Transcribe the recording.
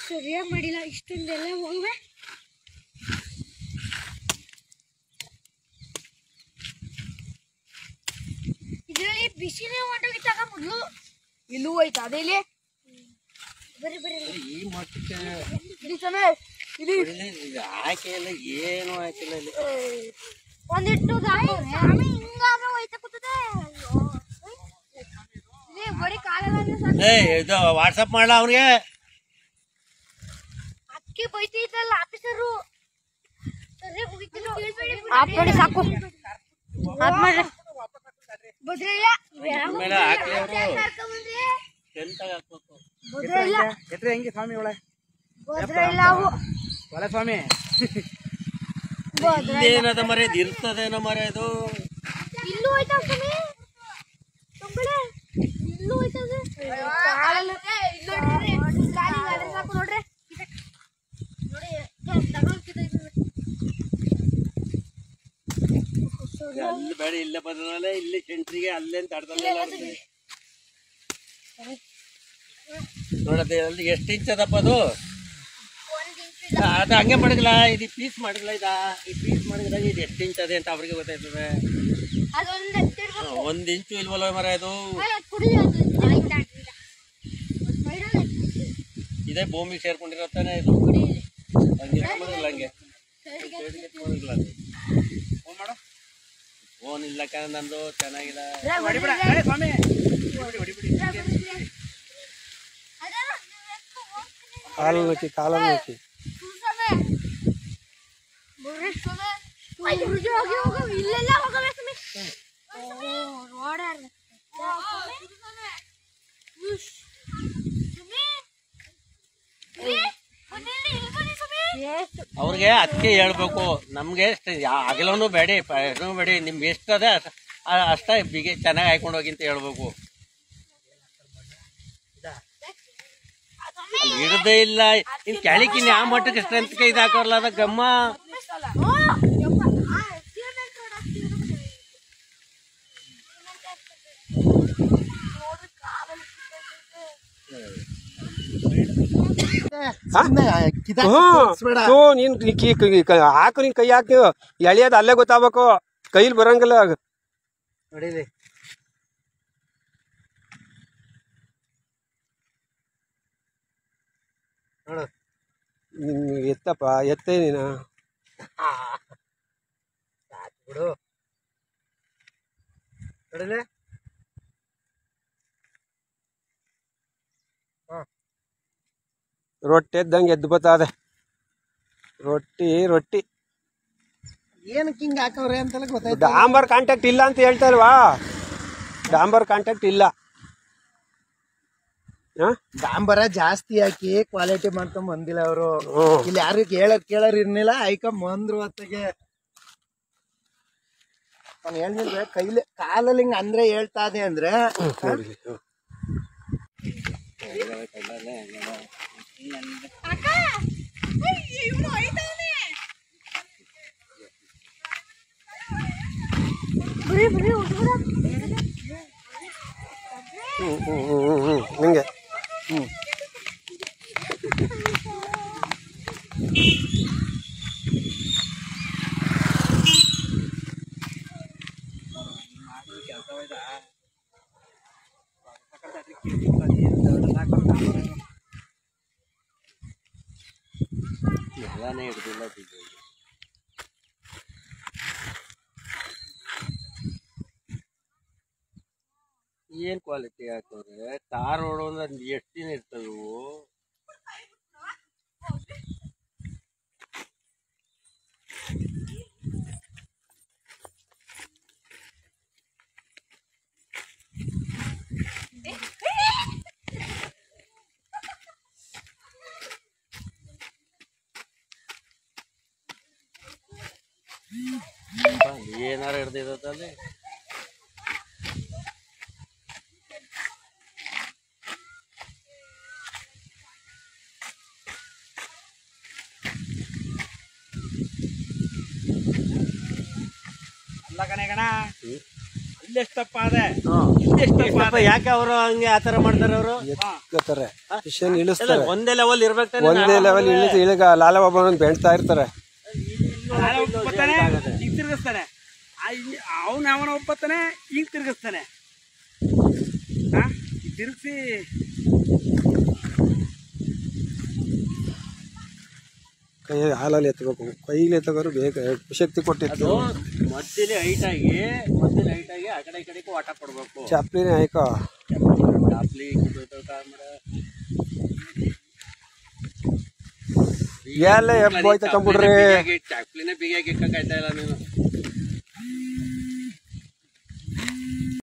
ಸರಿಯಾಗಿ ಮಾಡಿಲ್ಲ ಇಷ್ಟೊಂದೆಲ್ಲ ಹೋಗುವೆ ಇದರಲ್ಲಿ ಬಿಸಿನೇ ಹೊಂಟೋಗಿತ್ತಾಗ ಮೊದಲು ಇಲ್ಲೂ ಹೋಯ್ತಾ ಅದೇ ಇಲ್ಲಿ ಬರೀ ಬರೀ ಈ ಮಟ್ಟಕ್ಕೆ ಇಲ್ಲಿ ಸಮಯ ಇಲ್ಲಿ ಇದು ಆಯ್ಕೆ ಇಲ್ಲ ಏನು ಆಯ್ಕಿಲ್ಲ ಇಲ್ಲಿ ಒಂದಿಟ್ಟು ಸ್ವಾಮಿ ಹಿಂಗಾದ್ರೆ ಹೋಯ್ತಾ ಕೂತದೆ ಇಲ್ಲಿ ಬರೀ ಕಾಲೆಲ್ಲ ಸಾಕು ಏ ಇದು ವಾಟ್ಸಪ್ ಮಾಡ್ಲಾ ಅವ್ನಿಗೆ ಅದಕ್ಕೆ ಬೈತಿದ್ದಲ್ಲ ಆಫೀಸರು ಸರಿಯಾಗಿ ಹೋಗಿತ್ತಿಲ್ಲ ಆಪ್ ನೋಡಿ ಸಾಕು ಆಪ್ ಮಾಡ್ರಿ ಬದ್ರಿಲ್ಲ ಮೇಲೆ ಹಾಕ್ಲಿ ಅವರು ಟೆಂಟಾಗಿ ಹಾಕ್ಬೇಕು ಬದ್ರಿಲ್ಲ ಎತ್ರೆ ಹೆಂಗೆ ಸ್ವಾಮಿ ಒಳ ಬದ್ರಿಲ್ಲ ಅವು ಒಳ ಸ್ವಾಮಿ ಇಲ್ಲೇನದ ಮರ ಇದು ಇರ್ತದೇನೋ ಮರ ಇದು ಇಲ್ಲೂ ಹೋಯ್ತಾ ಸ್ವಾಮಿ ತುಂಬಳೆ ಇಲ್ಲೂ ಹೋಯ್ತದೆ ಕಾಲೆಲ್ಲ ಏ, ಇಲ್ಲಿ ನೋಡ್ರಿ ಗಾಡಿ ಗಾಡಿ ಸಾಕು ನೋಡ್ರಿ ನೋಡಿ ತಗೊಂಡ್ಕಿದ ಅಲ್ಲಿ ಬೇಡ ಇಲ್ಲೇ ಬಂದ್ರೆ ಇಲ್ಲಿ ಸೆಂಟ್ರಿಗೆ ಅಲ್ಲೇ ತಡ್ದಲ್ಲ ನೋಡದೆ ಅಲ್ಲಿ ಎಷ್ಟು ಇಂಚ್ ಅದಪ್ಪ ಅದು ಅದು ಹಂಗೆ ಮಾಡಿದ್ಲ ಇದು ಪೀಸ್ ಮಾಡಿದ್ಲ ಇದ ಈ ಪೀಸ್ ಮಾಡಿದ್ರೆ ಇದು ಎಷ್ಟು ಇಂಚ್ ಅದೇ ಅಂತ ಅವ್ರಿಗೆ ಗೊತ್ತಾಯ್ತದೆ ಅದೊಂದು ಎತ್ತಿಡ್ಬೇಕು ಹಾ, ಒಂದ್ ಇಂಚು ಇಲ್ವಲ್ಲ ಮರ ಇದು ಕುಡಿ ಅದು ಆಯ್ತಾ ಸ್ಪೈಡರ್ ಇದೇ ಭೂಮಿ ಸೇರ್ಕೊಂಡಿರತ್ತಾನೆ ಇದು ಹಂಗೆ ಎತ್ಕೊಂಡಿಲ್ಲ ಹಂಗೆ ಸೈಡ್ಗೆ ಎತ್ಕೊಂಡಿಲ್ಲ ಅದು. ಫೋನ್ ಇಲ್ಲ ಕಣ ನಂದು ಚೆನ್ನಾಗಿಲ್ಲ ಹೊಡಿಬಿಡ ಏ, ಸ್ವಾಮಿ ಹೊಡಿ ಹೊಡಿಬಿಡಿ ಕಾಲು ನೋಕಿ ಕಾಲು ನೋಕಿ ಹೋಗಿ ಹೋಗು ಇಲ್ಲೆಲ್ಲ ಹೋಗಬೇಕು ರೋಡ್ ಅವ್ರಿಗೆ ಅದಕ್ಕೆ ಹೇಳ್ಬೇಕು ನಮ್ಗೆ ಎಷ್ಟು ಅಗಲನು ಬೇಡಿ ಪೈನು ಬೇಡಿ ನಿಮ್ಗೆ ಎಷ್ಟದ ಅಷ್ಟ ಬಿಗಿ ಚೆನ್ನಾಗಿ ಹಾಕೊಂಡು ಹೋಗಿ ಅಂತ ಹೇಳ್ಬೇಕು ಅಲ್ಲಿ ಹಿಡ್ದೇ ಇಲ್ಲ ಇನ್ ಕೆಳಕಿನ್ ಯಾವ ಮಟ್ಟಕ್ಕೆ ಸ್ಟ್ರೆಂತ್ ಇದು ಹಾಕೋರ್ಲ ಅದ ಗಮ್ಮ ಹ್ಞೂ ನೀನ್ ಕಿ- ಕಿ- ಕಿ- ಹಾಕು ನೀನ್ ಕೈ ಹಾಕಿ ಎಳೆಯೋದು ಅಲ್ಲೇ ಗೊತ್ತಾಗ್ಬೇಕು ಕೈಲಿ ಬರಂಗಿಲ್ಲ ನೋಡಿಲಿ ನೋಡು ನೀನ್ ಎತ್ತಪ್ಪ ಎತ್ತೇ ನೀನು ಬಿಡು ನೋಡಿಲಿ ರೊಟ್ಟಿ ಎದ್ದಂಗೆ ಎದ್ದು ಬತ್ತಾದೆ ರೊಟ್ಟಿ ರೊಟ್ಟಿ ಏನಕ್ಕೆ ಹಿಂಗೆ ಹಾಕವ್ರೆ ಅಂತೆಲ್ಲ ಗೊತ್ತಾಯ್ತು ಡಾಂಬರ್ ಕಾಂಟ್ಯಾಕ್ಟ್ ಇಲ್ಲ ಅಂತ ಹೇಳ್ತಾ ಇಲ್ವಾ ಡಾಂಬರ್ ಕಾಂಟ್ಯಾಕ್ಟ್ ಇಲ್ಲ ಹಾ ಡಾಂಬರ ಜಾಸ್ತಿ ಹಾಕಿ ಕ್ವಾಲಿಟಿ ಮಾಡ್ಕೊಂಡ್ ಬಂದಿಲ್ಲ ಅವರು ಹ್ಮ್. ಇಲ್ಲಿ ಯಾರು ಕೇಳರ್ ಕೇಳರ್ ಇರ್ಲಿಲ್ಲ ಐಕಂಬ ಬಂದ್ರು ಹೊತ್ತಿಗೆ ನಾನು ಹೇಳ್ನಿಲ್ವೇ ಕೈಲಿ ಕಾಲಲ್ಲಿ ಹಿಂಗ ಅಂದ್ರೆ ಹೇಳ್ತಾ ಇದೆ ಅಂದ್ರೆ ನೋಡ್ಲಿ, ಹ್ಮ್. ಹ್ಮ್ ಹ್ಮ್ ಹ್ಮ್ ಹ್ಮ್ ಹ್ಮ್ ಹಿಂಗೆ ಎಲ್ಲಾನೇ ಹಿಡ್ದಿಲ್ಲ ಬಿದ್ದು. ಏನ್ ಕ್ವಾಲಿಟಿ ಹಾಕೋರೆ ತಾರ್ ಹೊಡೋದ್ರ ಎಷ್ಟು ದಿನ ಇರ್ತವು ಏನಾರ ಹಿಡ್ದಿದಲ್ಲಿ ಅಲ್ಲ ಕಣೆ ಗಣ ಇಲ್ಲೆಷ್ಟಪ್ಪ ಅದೇ ಹ್ಮ್. ಇಲ್ಲೆಷ್ಟಪ್ಪ ಎಷ್ಟಪ್ಪ ಯಾಕೆ ಅವರು ಹಂಗೆ ಆತರ ಮಾಡ್ತಾರೆ ಅವರು ಎತ್ಕೋತಾರೆ ಮಿಷನ್ ಇಳಿಸ್ತಾರೆ ಒಂದೇ ಲೆವೆಲ್ ಇರ್ಬೇಕು ತಾನೇ ಒಂದೇ ಲೆವೆಲ್ ಇಳಿದು ಇಳಿಗ ಲಾಲ ಬಾಬಾ ಬೆಣ್ತಾ ಇರ್ತಾರೆ ಬರ್ತಾನೆ ಈಗ ತಿರ್ಗಿಸ್ತಾನೆ ಅವನ ಅವನ ಒಪ್ಪತ್ತಾನೆ ಈಗ ತಿರ್ಗಿಸ್ತಾನೆ ಹಾ ತಿರುಗಿಸಿ ಕೈ ಹಾಲಲ್ಲಿ ಎತ್ತಬೇಕು ಕೈಲಿ ಎತ್ತಗೋರು ಬೇಗ ಶಕ್ತಿ ಕೊಟ್ಟಿತ್ತು ಮಧ್ಯದಲ್ಲಿ ಹೈಟ್ ಆಗಿ ಮಧ್ಯದಲ್ಲಿ ಹೈಟ್ ಆಗಿ ಆ ಕಡೆ ಈ ಕಡೆಗೂ ಆಟ ಕೊಡ್ಬೇಕು ಚಾಪ್ಲಿನೇ ಆಯ್ಕೋ ಚಾಪ್ಲಿ ಕುದುರೆ ಕಾಮ್ರ. ಎಲ್ಲ ಎಬ್ಬ ಹೋಯ್ತಾ ಕಂಪ್ಯೂಟ್ರಿ ಚಾಪ್ಲಿನೇ ಬಿಗಿಯಾಗಿ ಚಾಪ್ಲಿನೇ ಬಿಗಿಯಾಗಿ ಇಕ್ಕಕ್ಕಾಯ್ತಾ ಇಲ್ಲ ನೀನು